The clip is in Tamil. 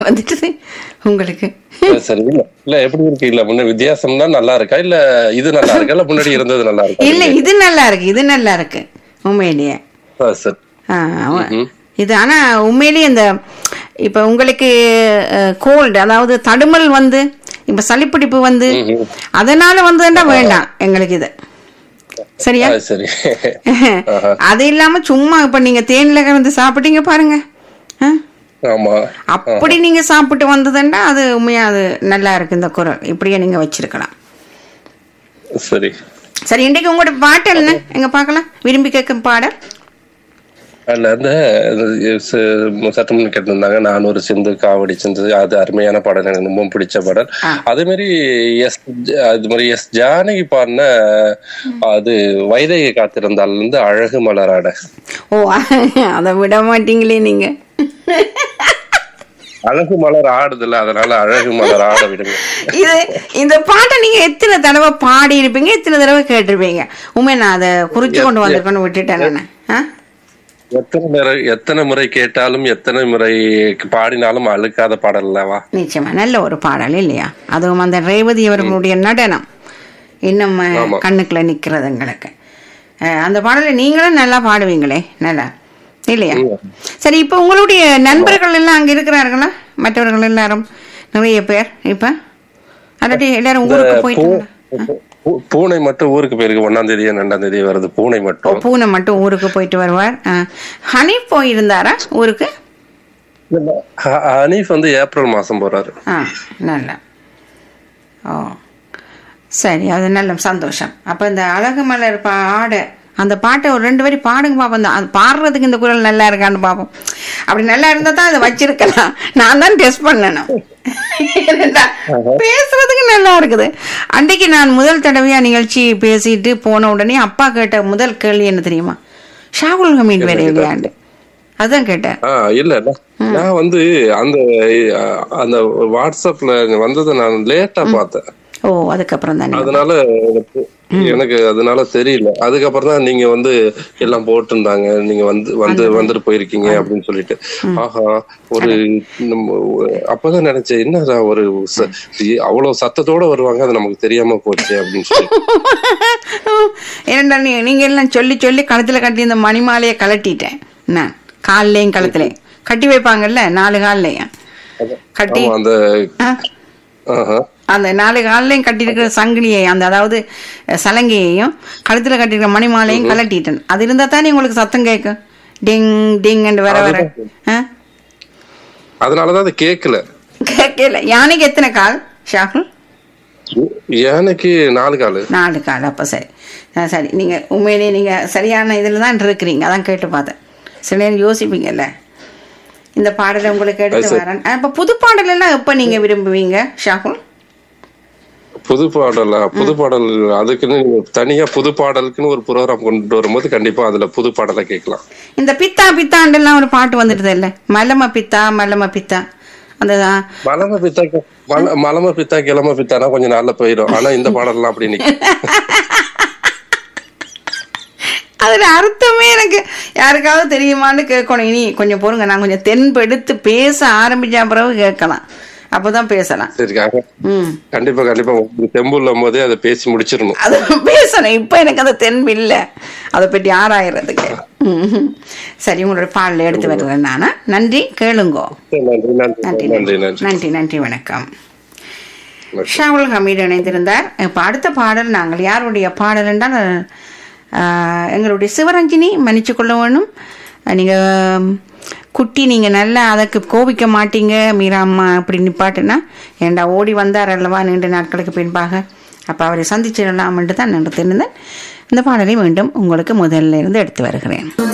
வந்துட்டு உங்களுக்கு சரி இல்ல இல்ல எப்படி இருக்கு இல்ல முன்ன வித்தியாசம்னா நல்லா இருக்கா இல்ல இது நல்லா இருக்கா இல்ல முன்னாடி இருந்தது நல்லா இருக்கா இல்ல இது நல்லா இருக்கு இது நல்லா இருக்கு உண்மையிலேயே ஆ, சரி ஆ, அவ- இது ஆனா உண்மையிலேயே இந்த இப்ப உங்களுக்கு கோல்டு அதாவது தடுமல் வந்து இப்ப சளிப்பிடிப்பு வந்து அதனால வந்ததுன்னா வேண்டாம் எங்களுக்கு இது சரியா ஆ, சரி அது இல்லாம சும்மா இப்ப நீங்க தேன்ல கலந்து சாப்பிட்டீங்க பாருங்க ஆ? ஆமா அப்படி நீங்க சாப்பிட்டு வந்ததுன்னா அது உண்மையா அது நல்லா இருக்கு இந்த குரல் இப்படியே நீங்க வச்சிருக்கலாம் சரி சரி இன்றைக்கு உங்களோட பாட்டு என்ன எங்க பார்க்கலாம் விரும்பி கேட்கும் பாடல் அதுல இந்த இது ச- சற்று முன் கேட்டிருந்தாங்க நான் ஒரு சிந்து காவடி சிந்து அது அருமையான பாடல் எனக்கு ரொம்ப பிடிச்ச பாடல் ஆ. அதே மாதிரி எஸ் ஜ- அது மாதிரி எஸ் ஜானகி பாடின அது வைதகி காத்திருந்தால் இருந்து அழகு மலராட ஓ அதை விட மாட்டீங்களே நீங்க அழகு மலர் ஆடுதுல்ல அதனால அழகு மலர் ஆட விடுங்க இது இந்த பாட்டை நீங்க எத்தனை தடவை பாடி இருப்பீங்க எத்தனை தடவை கேட்டிருப்பீங்க உண்மை நான் அதை குறிச்சு கொண்டு வந்திருக்கேன்னு விட்டுட்டேன் நான் ஆ? எத்தனை முறை எத்தனை முறை கேட்டாலும் எத்தனை முறை பாடினாலும் அழுக்காத பாடல் அல்லவா நிச்சயமா நல்ல ஒரு பாடல் இல்லையா அதுவும் அந்த ரேவதி அவர்களுடைய நடனம் இன்னும் அஹ், ஆமா. கண்ணுக்குள்ள நிக்கிறது எங்களுக்கு அஹ், அந்த பாடலை நீங்களும் நல்லா பாடுவீங்களே நல்லா இல்லையா சரி இப்ப உங்களுடைய நண்பர்கள் எல்லாம் அங்க இருக்கிறார்களா மற்றவர்கள் எல்லாரும் நிறைய பேர் இப்ப அல்லாட்டி எல்லாரும் ஊருக்கு போயிட்டாங்களா பூ- பூனை மட்டும் ஊருக்கு போயிருக்கு ஒன்னாம் தேதி ரெண்டாம் தேதி வருது பூனை ஓ, மட்டும் பூனை மட்டும் ஊருக்கு போயிட்டு வருவார் ஆ. ஹனீஃப் போயிருந்தாரா ஊருக்கு ஹ- ஹனீஃப் வந்து ஏப்ரல் மாசம் போறாரு ஆ நல்லா ஓ சரி அது நல்ல சந்தோஷம் அப்போ இந்த அழகு மலர் பாட அந்த பாட்டை ஒரு ரெண்டு வரி பாடுங்க பார்ப்போம் அந்த- அது பாடுறதுக்கு இந்த குரல் நல்லா இருக்கான்னு பார்ப்போம் அப்படி நல்லா இருந்தா தான் அதை வச்சிருக்கலாம் நான் தான் டெஸ்ட் பண்ணணும் என்னடா, பேசுறதுக்கு நல்லா இருக்குது அன்றைக்கு நான் முதல் தடவையா நிகழ்ச்சி பேசிட்டு போன உடனே அப்பா கேட்ட முதல் கேள்வி என்ன தெரியுமா ஷாகுல் ஹமீட் வேற இல்லையாண்டு அதுதான் கேட்டேன் ஆ இல்ல இல்ல. நான் வந்து அந்த அஹ், அந்த வாட்ஸ்அப்ல வந்ததை நான் லேட்டா பார்த்தேன் ஓ அதுக்கப்புறம் தானே அதனால எனக்கு எனக்கு அதனால தெரியல அதுக்கப்புறம் தான் நீங்க வந்து எல்லாம் போட்டிருந்தாங்க நீங்க வந்து வந்து வந்துட்டு போயிருக்கீங்க அப்படின்னு சொல்லிட்டு ஆஹா ஒரு நம்ம அப்பதான் நினைச்சேன் என்னடா ஒரு ச- அவ்வளவு சத்தத்தோட வருவாங்க அது நமக்கு தெரியாம போச்சு அப்படின்னு சொல்லி ஏனண்டா நீ நீங்க எல்லாம் சொல்லி சொல்லி கழுத்துல கட்டி இந்த மணிமாலையை கலட்டிட்டேன் நான் கால்லையும் கழுத்துலையும் கட்டி வைப்பாங்கல்ல நாலு கால்லையும் கட்டி ஆமா அந்த ஆ, ஆஹா அந்த நாலு கால்லையும் கட்டியிருக்கிற சங்கிலியை அந்த அதாவது அஹ், சலங்கையையும் கழுத்துல கட்டியிருக்கிற மணிமாலையும் கலட்டிட்டேன் அது இருந்தா தானே உங்களுக்கு சத்தம் கேட்கும் டிங் டிங் வர வர ஆ? அதனாலதான் அது கேட்கல கேட்கல யானைக்கு எத்தனை கால் ஷாகுல் எனக்கு நாலு காலு நாலு கால் அப்போ சரி ஆ, சரி நீங்கள் உண்மையிலேயே நீங்கள் சரியான இதில் தான் இருக்கிறீங்க அதான் கேட்டு பார்த்தேன் சில நேரம் யோசிப்பீங்கல்ல இந்த பாடலை உங்களுக்கு எடுத்து வரேன் அப்போ புது பாடல் எல்லாம் எப்போ நீங்கள் விரும்புவீங்க ஷாகுல் புது பாடலா புது பாடல் அதுக்குன்னு நீங்க தனியா புது பாடலுக்குன்னு ஒரு ப்ரோக்ராம் கொண்டு வரும்போது கண்டிப்பா அதுல புது பாடலை கேட்கலாம் இந்த பித்தா பித்தாண்டெல்லாம் ஒரு பாட்டு வந்துடுது இல்லை மலம பித்தா மலம பித்தா அந்த மலம பித்தா கி- மல- மலம பித்தா கிளம பித்தானா கொஞ்சம் நாள்ல போயிடும் ஆனா இந்த பாடல்லாம் அப்படி நிக்கும் அதில் அர்த்தமே எனக்கு யாருக்காவது தெரியுமான்னு கேட்கணும் இனி கொஞ்சம் பொறுங்க நான் கொஞ்சம் தென்பெடுத்து பேச ஆரம்பிச்ச பிறகு கேட்கலாம் அப்போதான் பேசலாம் சரி க- ம் கண்டிப்பா கண்டிப்பா உங்களுக்கு தெம்பு இல்லும் போதே அதை பேசி முடிச்சிடணும் அது பேசணும் இப்ப எனக்கு அந்த தென்பு இல்ல அதை பற்றி ஆராயறதுக்கு ம்ஹும். சரி உங்களோட பாடல எடுத்து வருவேன் நானா நன்றி கேளுங்கோ சரி, நன்றி நன்றி நன்றி நன்றி நன்றி நன்றி நன்றி வணக்கம் ஷாவுல் ஹமீட் இணைந்திருந்தார் இப்போ அடுத்த பாடல் நாங்கள் யாருடைய பாடல் என்றால் ஆஹ், எங்களுடைய சிவரஞ்சினி மன்னிச்சு கொள்ள வேணும் நீங்கள் குட்டி நீங்கள் நல்லா அதற்கு கோபிக்க மாட்டீங்க மீரா அம்மா அப்படி நிப்பாட்டுனா ஏண்டா ஓடி வந்தார் அல்லவா நீண்ட நாட்களுக்கு பின்பாக அப்போ அவரை சந்திச்சிடலாம்ன்ட்டு தான் நினைத்திருந்தேன் இந்த பாடலை மீண்டும் உங்களுக்கு முதல்ல இருந்து எடுத்து வருகிறேன்